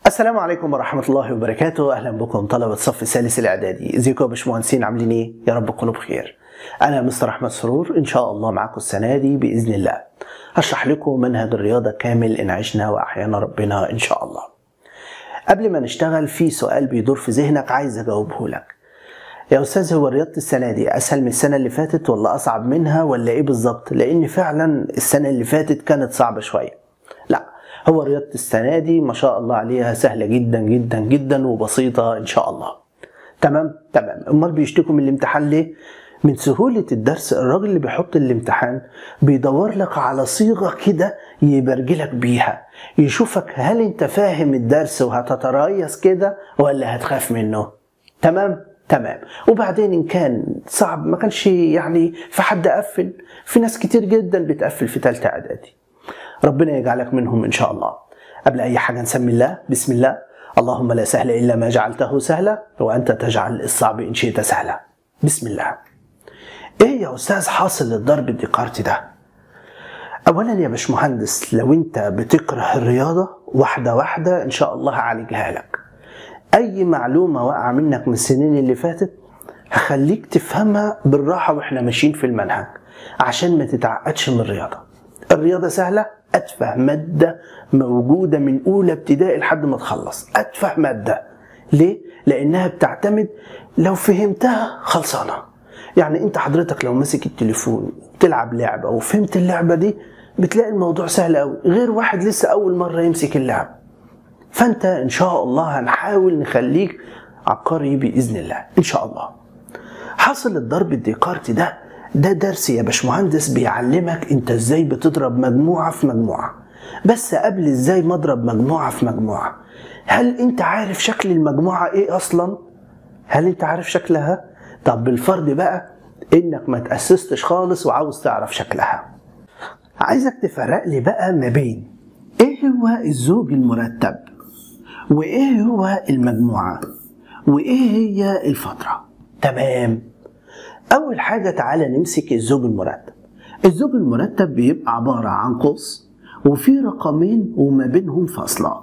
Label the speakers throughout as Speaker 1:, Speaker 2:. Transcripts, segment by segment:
Speaker 1: السلام عليكم ورحمة الله وبركاته أهلا بكم طلبة صف الثالث الإعدادي ازيكم يا باشمهندسين عاملين إيه؟ يا رب تكونوا بخير أنا مستر أحمد سرور إن شاء الله معاكم السنة دي بإذن الله هشرح لكم منهج الرياضة كامل إن عشنا وأحيانا ربنا إن شاء الله قبل ما نشتغل في سؤال بيدور في ذهنك عايز أجاوبه لك يا أستاذ هو رياضة السنة دي أسهل من السنة اللي فاتت ولا أصعب منها ولا إيه بالظبط؟ لأن فعلا السنة اللي فاتت كانت صعبة شوية لا هو رياضة السنة دي ما شاء الله عليها سهلة جدا جدا جدا وبسيطة إن شاء الله تمام تمام أمال بيشتكوا من الامتحان ليه؟ من سهولة الدرس الراجل اللي بيحط الامتحان بيدور لك على صيغة كده يبرجلك بيها يشوفك هل انت فاهم الدرس وهتتريث كده ولا هتخاف منه تمام تمام وبعدين ان كان صعب ما كانش يعني في حد قفل في ناس كتير جدا بتقفل في ثالثه اعدادي ربنا يجعلك منهم ان شاء الله قبل اي حاجه نسمي الله بسم الله اللهم لا سهل الا ما جعلته سهلا وانت تجعل الصعب ان شئت سهلا بسم الله ايه يا استاذ حاصل الضرب الديكارتي ده اولا يا باشمهندس لو انت بتكره الرياضه واحده واحده ان شاء الله هعالجها لك اي معلومه واقعه منك من السنين اللي فاتت هخليك تفهمها بالراحه واحنا ماشيين في المنهج عشان ما تتعقدش من الرياضه الرياضه سهله اتفه ماده موجوده من اولى ابتدائي لحد ما تخلص اتفه ماده ليه لانها بتعتمد لو فهمتها خلصانه يعني انت حضرتك لو ماسك التليفون تلعب لعبه وفهمت اللعبه دي بتلاقي الموضوع سهل قوي غير واحد لسه اول مره يمسك اللعب فانت ان شاء الله هنحاول نخليك عبقري باذن الله ان شاء الله حاصل الضرب الديكارتي ده ده درس يا باشمهندس بيعلمك انت ازاي بتضرب مجموعه في مجموعه بس قبل ازاي ما اضرب مجموعه في مجموعه هل انت عارف شكل المجموعه ايه اصلا هل انت عارف شكلها طب بالفرض بقى انك ما تاسستش خالص وعاوز تعرف شكلها عايزك تفرق لي بقى ما بين ايه هو الزوج المرتب وايه هو المجموعه وايه هي الفتره تمام اول حاجه تعالى نمسك الزوج المرتب الزوج المرتب بيبقى عباره عن قوس وفي رقمين وما بينهم فاصله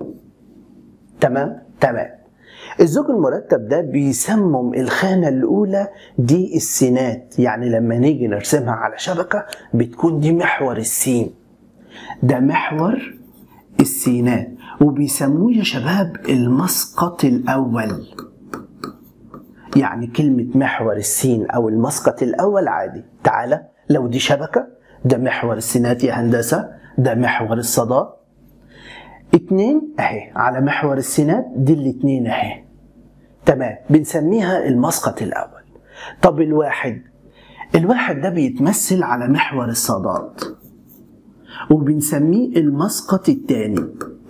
Speaker 1: تمام تمام الزوج المرتب ده بيسمم الخانة الأولى دي السينات يعني لما نيجي نرسمها على شبكة بتكون دي محور السين ده محور السينات وبيسموه يا شباب المسقط الأول يعني كلمة محور السين أو المسقط الأول عادي تعالى لو دي شبكة ده محور السينات يا هندسة ده محور الصادات اتنين اهي على محور السينات دي الاتنين اهي تمام بنسميها المسقط الاول طب الواحد الواحد ده بيتمثل على محور الصادات وبنسميه المسقط التاني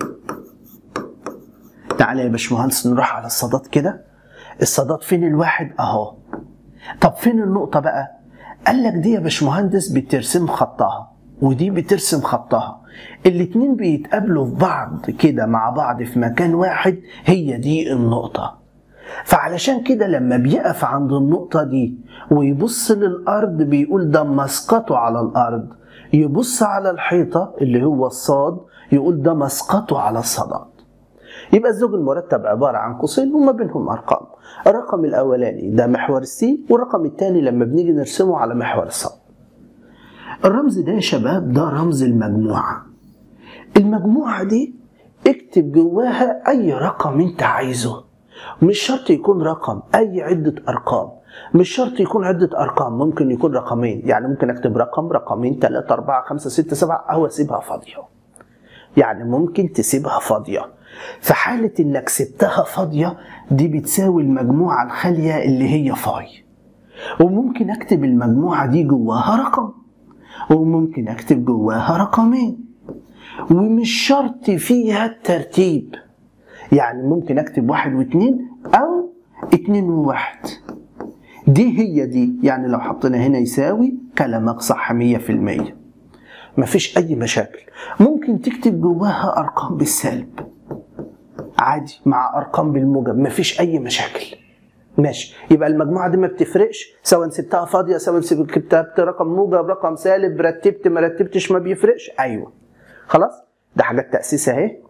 Speaker 1: تعالى يا باشمهندس نروح على الصادات كده الصادات فين الواحد اهو طب فين النقطة بقى قال لك دي يا باشمهندس بترسم خطها ودي بترسم خطها الاتنين بيتقابلوا في بعض كده مع بعض في مكان واحد هي دي النقطة فعلشان كده لما بيقف عند النقطة دي ويبص للأرض بيقول ده مسقطه على الأرض يبص على الحيطة اللي هو الصاد يقول ده مسقطه على الصادات يبقى الزوج المرتب عبارة عن قوسين وما بينهم أرقام الرقم الأولاني ده محور السي والرقم الثاني لما بنيجي نرسمه على محور الصاد الرمز ده يا شباب ده رمز المجموعة المجموعة دي اكتب جواها أي رقم أنت عايزه مش شرط يكون رقم أي عدة أرقام مش شرط يكون عدة أرقام ممكن يكون رقمين يعني ممكن أكتب رقم رقمين ثلاثة أربعة خمسة ستة سبعة أو أسيبها فاضية يعني ممكن تسيبها فاضية في حالة إنك سبتها فاضية دي بتساوي المجموعة الخالية اللي هي فاي وممكن أكتب المجموعة دي جواها رقم وممكن اكتب جواها رقمين ومش شرط فيها الترتيب يعني ممكن اكتب واحد واثنين او اتنين وواحد دي هي دي يعني لو حطينا هنا يساوي كلامك صح مية في المية مفيش اي مشاكل ممكن تكتب جواها ارقام بالسالب عادي مع ارقام بالموجب مفيش اي مشاكل ماشي يبقى المجموعه دي ما بتفرقش سواء سبتها فاضيه سواء كتبت رقم موجب رقم سالب رتبت ما رتبتش ما بيفرقش ايوه خلاص ده حاجات تاسيس اهي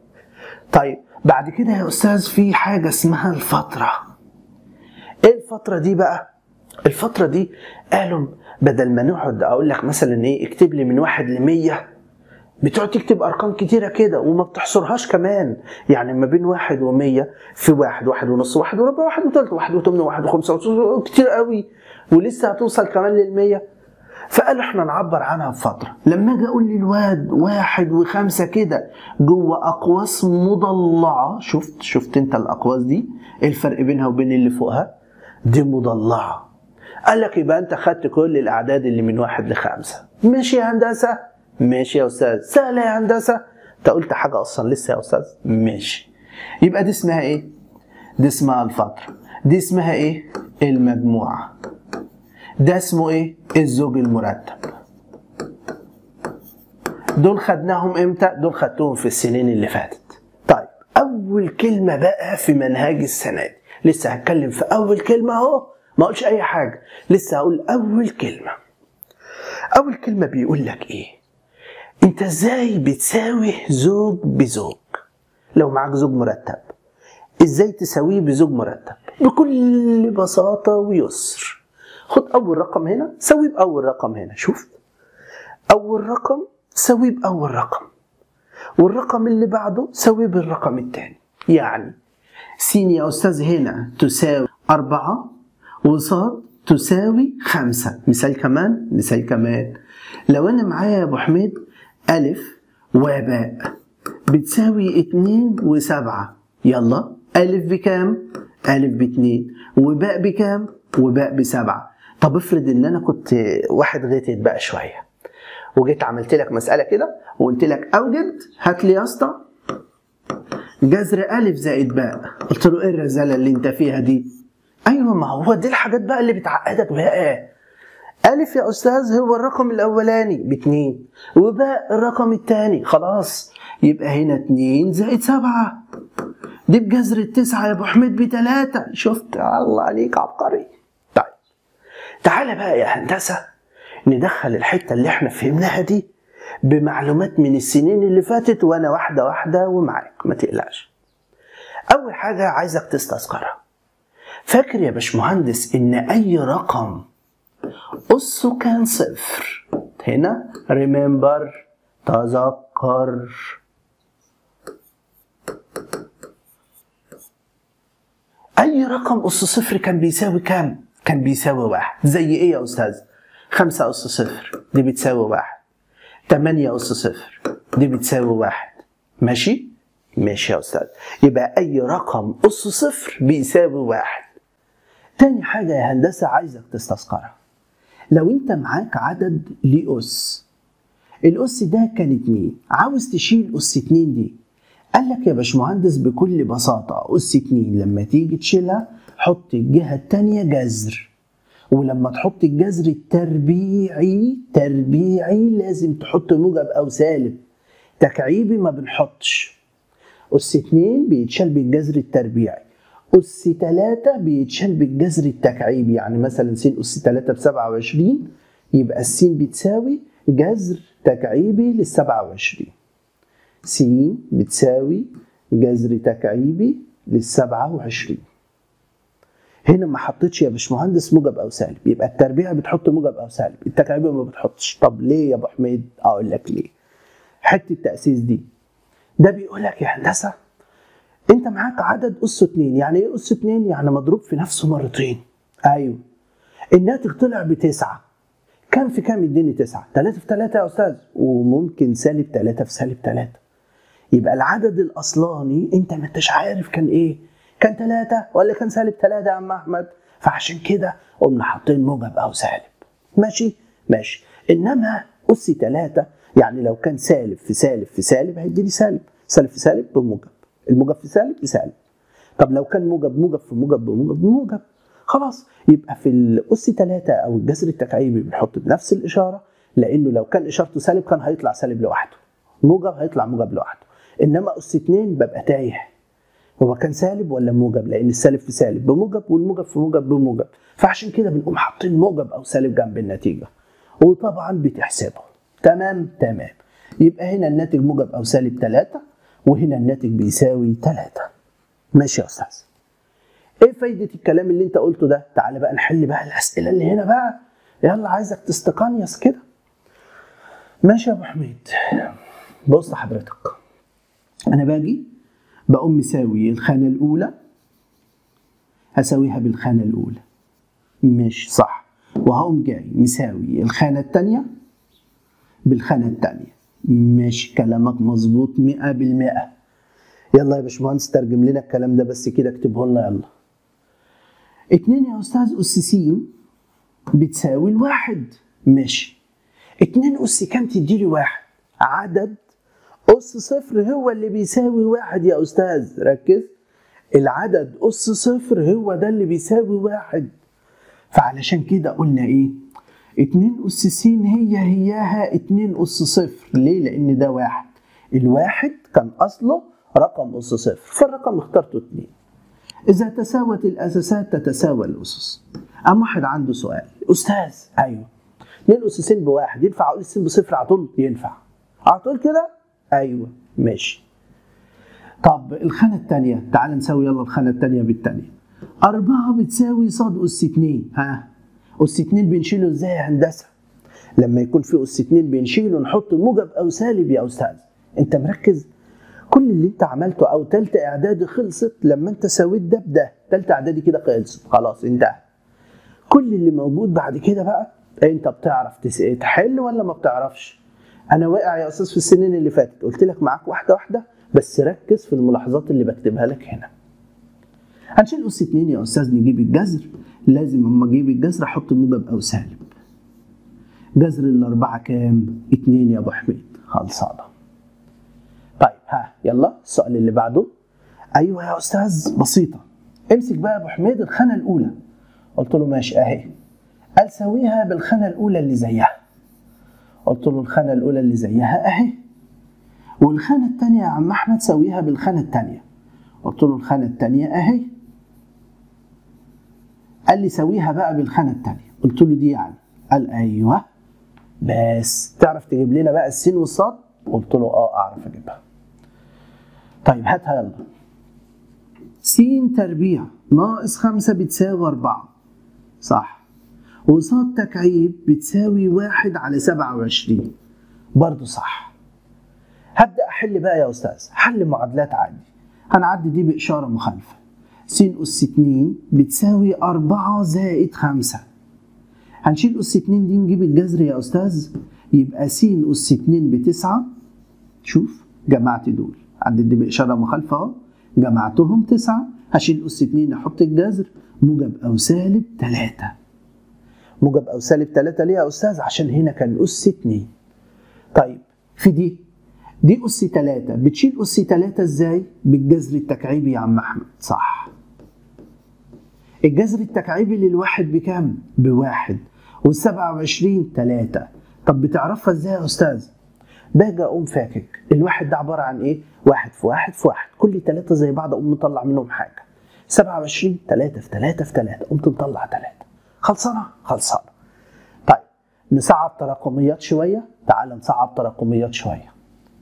Speaker 1: طيب بعد كده يا استاذ في حاجه اسمها الفتره ايه الفتره دي بقى الفتره دي قالوا بدل ما نقعد اقول لك مثلا ايه اكتب لي من واحد ل 100 بتقعد تكتب ارقام كتيره كده وما بتحصرهاش كمان يعني ما بين واحد ومية في واحد واحد ونص واحد وربع واحد وثالث واحد وثمانية واحد وخمسة كتير قوي ولسه هتوصل كمان للمية فقالوا احنا نعبر عنها بفترة لما اجي اقول للواد واحد وخمسة كده جوه اقواس مضلعة شفت شفت انت الاقواس دي ايه الفرق بينها وبين اللي فوقها دي مضلعة قال لك يبقى انت خدت كل الاعداد اللي من واحد لخمسة ماشي يا هندسة ماشي يا استاذ سهلة يا هندسة انت قلت حاجة اصلا لسه يا استاذ ماشي يبقى دي اسمها ايه دي اسمها الفترة دي اسمها ايه المجموعة ده اسمه ايه الزوج المرتب دول خدناهم امتى دول خدتهم في السنين اللي فاتت طيب اول كلمة بقى في منهاج السنة دي لسه هتكلم في اول كلمة اهو ما اقولش اي حاجة لسه هقول اول كلمة اول كلمة بيقول لك ايه انت ازاي بتساوي زوج بزوج لو معاك زوج مرتب ازاي تساويه بزوج مرتب بكل بساطة ويسر خد اول رقم هنا سويه باول رقم هنا شوف اول رقم سويه باول رقم والرقم اللي بعده سويه بالرقم الثاني يعني س يا استاذ هنا تساوي أربعة وصاد تساوي خمسة مثال كمان مثال كمان لو أنا معايا يا أبو حميد ألف وباء بتساوي اتنين وسبعة يلا ألف بكام؟ ألف باتنين وباء بكام؟ وباء بسبعة طب افرض ان انا كنت واحد غيتت بقى شويه وجيت عملت لك مساله كده وقلت لك اوجد هات لي يا اسطى جذر الف زائد باء قلت له ايه الرزاله اللي انت فيها دي ايوه ما هو دي الحاجات بقى اللي بتعقدك بقى ألف يا أستاذ هو الرقم الأولاني باتنين وباء الرقم الثاني خلاص يبقى هنا اتنين زائد سبعة دي بجذر التسعة يا أبو حميد بتلاتة شفت الله عليك عبقري طيب تعالى بقى يا هندسة ندخل الحتة اللي احنا فهمناها دي بمعلومات من السنين اللي فاتت وأنا واحدة واحدة ومعاك ما تقلقش أول حاجة عايزك تستذكرها فاكر يا باشمهندس إن أي رقم أسه كان صفر هنا remember تذكر أي رقم أس صفر كان بيساوي كام؟ كان بيساوي واحد زي إيه يا أستاذ؟ خمسة أس صفر دي بتساوي واحد تمانية أس صفر دي بتساوي واحد ماشي؟ ماشي يا أستاذ يبقى أي رقم أس صفر بيساوي واحد تاني حاجة يا هندسة عايزك تستذكرها لو انت معاك عدد ليه أس الأس ده كان اتنين عاوز تشيل أس اتنين دي قال لك يا باشمهندس بكل بساطة أس اتنين لما تيجي تشيلها حط الجهة التانية جذر ولما تحط الجذر التربيعي تربيعي لازم تحط موجب أو سالب تكعيبي ما بنحطش أس اتنين بيتشال بالجذر التربيعي أس تلاتة بيتشال بالجذر التكعيبي يعني مثلا س أس تلاتة بسبعة وعشرين يبقى السين بتساوي جذر تكعيبي للسبعة وعشرين س بتساوي جذر تكعيبي للسبعة وعشرين هنا ما حطيتش يا باشمهندس موجب او سالب يبقى التربيع بتحط موجب او سالب التكعيبي ما بتحطش طب ليه يا ابو حميد اقول لك ليه حته التاسيس دي ده بيقول لك يا هندسه انت معاك عدد اس 2 يعني ايه اس 2 يعني مضروب في نفسه مرتين ايوه الناتج طلع بتسعة كام في كام يديني تسعة 3 في 3 يا استاذ وممكن سالب 3 في سالب 3 يبقى العدد الاصلاني انت ما انتش عارف كان ايه كان 3 ولا كان سالب 3 يا عم احمد فعشان كده قمنا حاطين موجب او سالب ماشي ماشي انما اس 3 يعني لو كان سالب في سالب في سالب هيديني سالب سالب في سالب بموجب الموجب في سالب بسالب طب لو كان موجب موجب في موجب بموجب بموجب خلاص يبقى في الاس 3 او الجذر التكعيبي بنحط بنفس الاشاره لانه لو كان اشارته سالب كان هيطلع سالب لوحده موجب هيطلع موجب لوحده انما اس 2 ببقى تايه هو كان سالب ولا موجب لان السالب في سالب بموجب والموجب في موجب بموجب فعشان كده بنقوم حاطين موجب او سالب جنب النتيجه وطبعا بتحسبه تمام تمام يبقى هنا الناتج موجب او سالب 3 وهنا الناتج بيساوي 3 ماشي يا استاذ ايه فايدة الكلام اللي انت قلته ده تعالى بقى نحل بقى الاسئلة اللي هنا بقى يلا عايزك تستقنيص كده ماشي يا ابو حميد بص حضرتك انا باجي بقوم مساوي الخانة الاولى هساويها بالخانة الاولى ماشي صح وهقوم جاي مساوي الخانة التانية بالخانة التانية ماشي كلامك مظبوط مئة بالمئة يلا يا باشمهندس ترجم لنا الكلام ده بس كده اكتبه لنا يلا اتنين يا استاذ اس س بتساوي الواحد ماشي اتنين اس كام تديلي واحد عدد اس صفر هو اللي بيساوي واحد يا استاذ ركز العدد اس صفر هو ده اللي بيساوي واحد فعلشان كده قلنا ايه اتنين اس س هي هياها اتنين اس صفر ليه لان ده واحد الواحد كان اصله رقم اس صفر فالرقم اخترته اتنين اذا تساوت الاساسات تتساوى الاسس قام واحد عنده سؤال استاذ ايوه اتنين اس س بواحد ينفع اقول الس بصفر على طول ينفع على طول كده ايوه ماشي طب الخانة التانية تعال نساوي يلا الخانة التانية بالتانية أربعة بتساوي صاد أس اتنين ها أس اتنين بنشيله ازاي يا هندسة؟ لما يكون في أس اتنين بنشيله نحط موجب أو سالب يا أستاذ أنت مركز؟ كل اللي أنت عملته أو تالتة إعدادي خلصت لما أنت سويت ده بده تالتة إعدادي كده خلصت خلاص انتهى كل اللي موجود بعد كده بقى أنت بتعرف تس- تحل ولا ما بتعرفش؟ أنا واقع يا أستاذ في السنين اللي فاتت قلت لك معاك واحدة واحدة بس ركز في الملاحظات اللي بكتبها لك هنا هنشيل أس اتنين يا أستاذ نجيب الجذر لازم اما اجيب الجذر احط موجب او سالب جذر الأربعة كام؟ اتنين يا أبو حميد خلصانة طيب ها يلا السؤال اللي بعده أيوه يا أستاذ بسيطة امسك بقى يا أبو حميد الخانة الأولى قلت له ماشي أهي قال سويها بالخانة الأولى اللي زيها قلت له الخانة الأولى اللي زيها أهي والخانة التانية يا عم أحمد سويها بالخانة التانية قلت له الخانة التانية أهي قال لي سويها بقى بالخانة التانية قلت له دي يعني قال أيوه بس تعرف تجيب لنا بقى السين والصاد قلت له اه اعرف اجيبها طيب هاتها يلا س تربيع ناقص خمسة بتساوي أربعة صح وصاد تكعيب بتساوي واحد على سبعة وعشرين برضو صح هبدأ أحل بقى يا أستاذ حل معادلات عادي هنعدي دي بإشارة مخالفة س أس اتنين بتساوي أربعة زائد خمسة هنشيل أس اتنين دي نجيب الجذر يا أستاذ يبقى س أس اتنين بتسعة شوف جمعت دول عدت دي بإشارة مخالفة أهو جمعتهم تسعة هشيل أس اتنين أحط الجذر موجب أو سالب تلاتة موجب أو سالب تلاتة ليه يا أستاذ؟ عشان هنا كان أس اتنين طيب في دي دي أس تلاتة بتشيل أس تلاتة إزاي؟ بالجذر التكعيبي يا عم أحمد صح الجذر التكعيبي للواحد بكام؟ بواحد والسبعة وعشرين تلاتة طب بتعرفها ازاي يا أستاذ؟ باجي أقوم فاكك الواحد ده عبارة عن إيه؟ واحد في واحد في واحد كل تلاتة زي بعض أقوم مطلع منهم حاجة سبعة وعشرين تلاتة في تلاتة في تلاتة قمت مطلع تلاتة خلصانة؟ خلصانة طيب نصعب تراكميات شوية تعال نصعب تراكميات شوية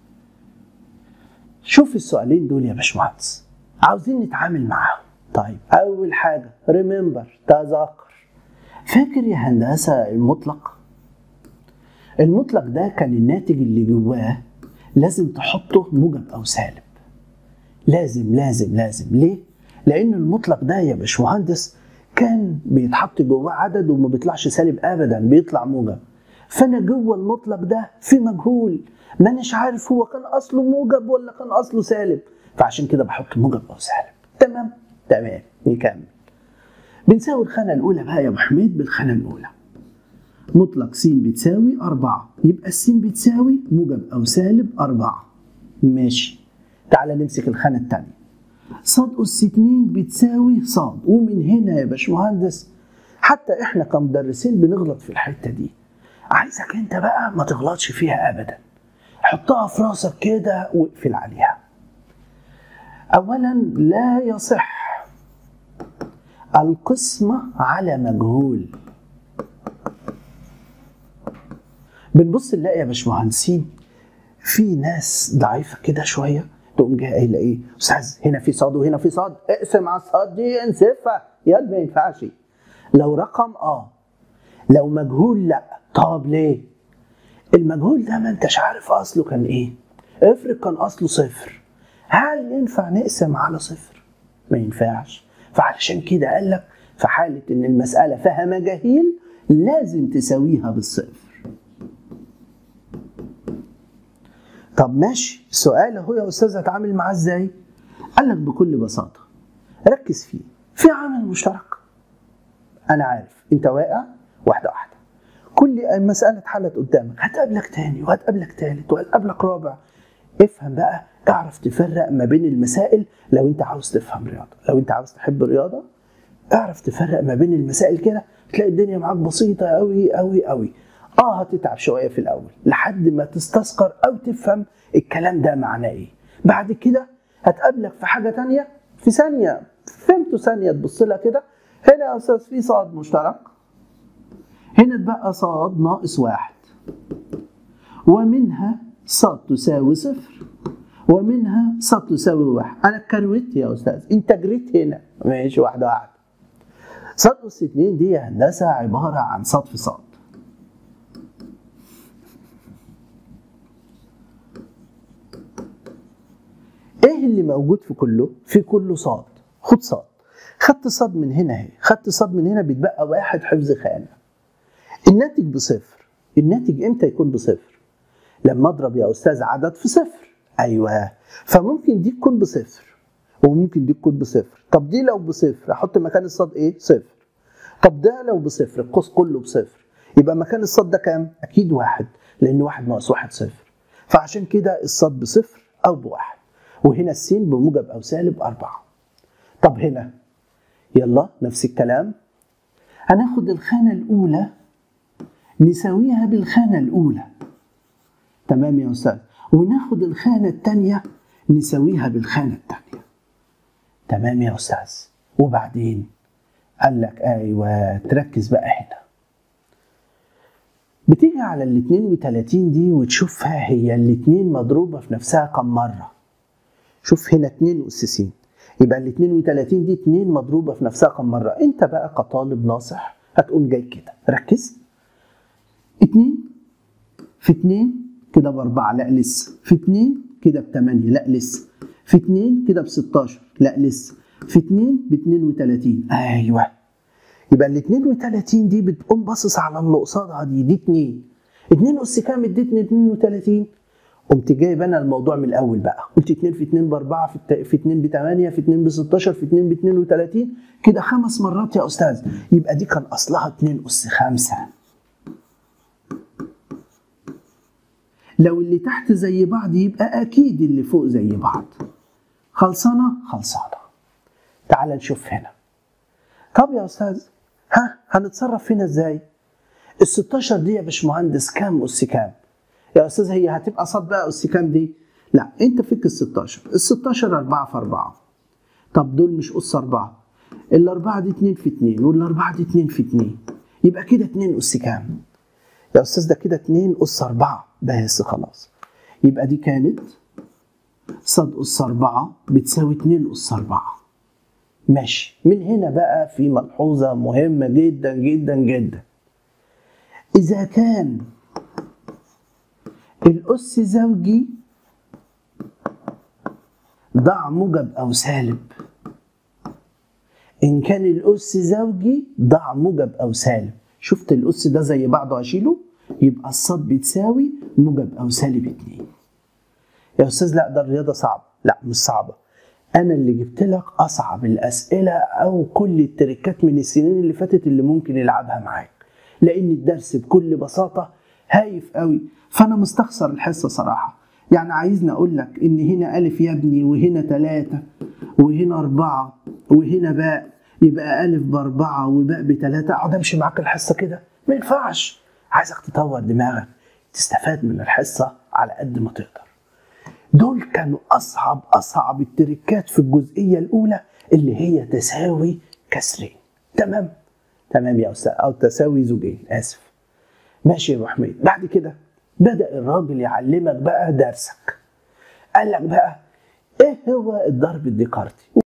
Speaker 1: شوف السؤالين دول يا باشمهندس عاوزين نتعامل معاهم طيب أول حاجة ريمبر تذكر فاكر يا هندسة المطلق المطلق ده كان الناتج اللي جواه لازم تحطه موجب أو سالب لازم لازم لازم ليه؟ لأن المطلق ده يا باشمهندس كان بيتحط جواه عدد وما بيطلعش سالب أبدا بيطلع موجب فأنا جوه المطلق ده في مجهول مانيش عارف هو كان أصله موجب ولا كان أصله سالب فعشان كده بحط موجب أو سالب تمام تمام نكمل بنساوي الخانة الأولى بقى يا أبو حميد بالخانة الأولى مطلق س بتساوي أربعة يبقى السين بتساوي موجب أو سالب أربعة ماشي تعالى نمسك الخانة التانية صاد أس اتنين بتساوي صاد ومن هنا يا باشمهندس حتى احنا كمدرسين بنغلط في الحتة دي عايزك انت بقى ما تغلطش فيها أبدا حطها في راسك كده واقفل عليها أولا لا يصح القسمة على مجهول بنبص نلاقي يا باشمهندسين في ناس ضعيفة كده شوية تقوم جاي قايله ايه استاذ هنا في صاد وهنا في صاد اقسم على الصاد دي انسفها يد ما ينفعش لو رقم اه لو مجهول لا طب ليه المجهول ده ما انتش عارف اصله كان ايه افرض كان اصله صفر هل ينفع نقسم على صفر ما ينفعش فعلشان كده قال لك في حالة ان المسألة فيها مجاهيل لازم تساويها بالصفر طب ماشي السؤال اهو يا استاذ هتعامل معاه ازاي قال لك بكل بساطة ركز فيه في عامل مشترك انا عارف انت واقع واحدة واحدة كل مسألة اتحلت قدامك هتقابلك تاني وهتقابلك تالت وهتقابلك رابع افهم بقى اعرف تفرق ما بين المسائل لو انت عاوز تفهم رياضة لو انت عاوز تحب الرياضة اعرف تفرق ما بين المسائل كده تلاقي الدنيا معاك بسيطة قوي قوي قوي اه هتتعب شوية في الاول لحد ما تستذكر او تفهم الكلام ده معناه ايه بعد كده هتقابلك في حاجة تانية في ثانية فهمته ثانية تبص لها كده هنا يا استاذ في صاد مشترك هنا اتبقى صاد ناقص واحد ومنها صاد تساوي صفر ومنها صاد تساوي واحد انا كروت يا استاذ انت جريت هنا ماشي واحده واحده صاد اس اتنين دي يا هندسه عباره عن صاد في صاد ايه اللي موجود في كله في كله صاد خد صاد خدت صاد من هنا اهي خدت صاد من هنا بيتبقى واحد حفظ خانه الناتج بصفر الناتج امتى يكون بصفر لما اضرب يا استاذ عدد في صفر ايوه فممكن دي تكون بصفر وممكن دي تكون بصفر طب دي لو بصفر احط مكان الصاد ايه صفر طب ده لو بصفر القوس كله بصفر يبقى مكان الصاد ده كام اكيد واحد لان واحد ناقص واحد صفر فعشان كده الصاد بصفر او بواحد وهنا السين بموجب او سالب أربعة طب هنا يلا نفس الكلام هناخد الخانة الأولى نساويها بالخانة الأولى تمام يا أستاذ وناخد الخانة الثانية نساويها بالخانة الثانية تمام يا أستاذ وبعدين قال لك أيوة تركز بقى هنا بتيجي على ال 32 دي وتشوفها هي الاتنين مضروبة في نفسها كم مرة شوف هنا اتنين أساسين يبقى ال 32 دي اتنين مضروبة في نفسها كم مرة انت بقى كطالب ناصح هتقوم جاي كده ركز اتنين في اتنين كده بأربعة لا لسه في اتنين كده بتمانية لا لسه في اتنين كده بستاشر لا لسه في اتنين باتنين وتلاتين أيوه يبقى ال 32 دي بتقوم باصص على اللي قصادها دي دي اتنين اتنين أس كام ادتني 32 قمت جايب انا الموضوع من الاول بقى قلت 2 في 2 ب 4 في الت... في 2 ب 8 في 2 ب 16 في 2 ب 32 كده خمس مرات يا استاذ يبقى دي كان اصلها 2 اس 5 لو اللي تحت زي بعض يبقى اكيد اللي فوق زي بعض خلصانه خلصانه تعال نشوف هنا طب يا استاذ ها هنتصرف هنا ازاي ال 16 دي يا باشمهندس كام اس كام يا استاذ هي هتبقى صاد بقى اس كام دي لا انت فيك ال 16 ال 16 4 في 4 طب دول مش اس 4 الاربعه دي 2 في 2 والاربعه دي 2 في 2 يبقى كده 2 اس كام يا استاذ ده كده 2 اس 4 بس خلاص يبقى دي كانت صاد اس 4 بتساوي 2 اس 4 ماشي من هنا بقى في ملحوظه مهمه جدا جدا جدا اذا كان الأس زوجي ضع موجب أو سالب إن كان الأس زوجي ضع موجب أو سالب شفت الأس ده زي بعضه هشيله يبقى الصاد بتساوي موجب أو سالب اتنين يا أستاذ لا ده الرياضة صعبة لا مش صعبة أنا اللي جبت لك أصعب الأسئلة أو كل التركات من السنين اللي فاتت اللي ممكن يلعبها معاك لأن الدرس بكل بساطة هايف قوي فانا مستخسر الحصه صراحه يعني عايزني اقول لك ان هنا الف يا ابني وهنا ثلاثة وهنا أربعة وهنا باء يبقى ألف بأربعة وباء بثلاثة أقعد أمشي معاك الحصة كده ما ينفعش عايزك تطور دماغك تستفاد من الحصة على قد ما تقدر دول كانوا أصعب أصعب التركات في الجزئية الأولى اللي هي تساوي كسرين تمام تمام يا أستاذ أو تساوي زوجين آسف ماشي يا أبو حميد بعد كده بدأ الراجل يعلمك بقى درسك قال لك بقى ايه هو الضرب الديكارتي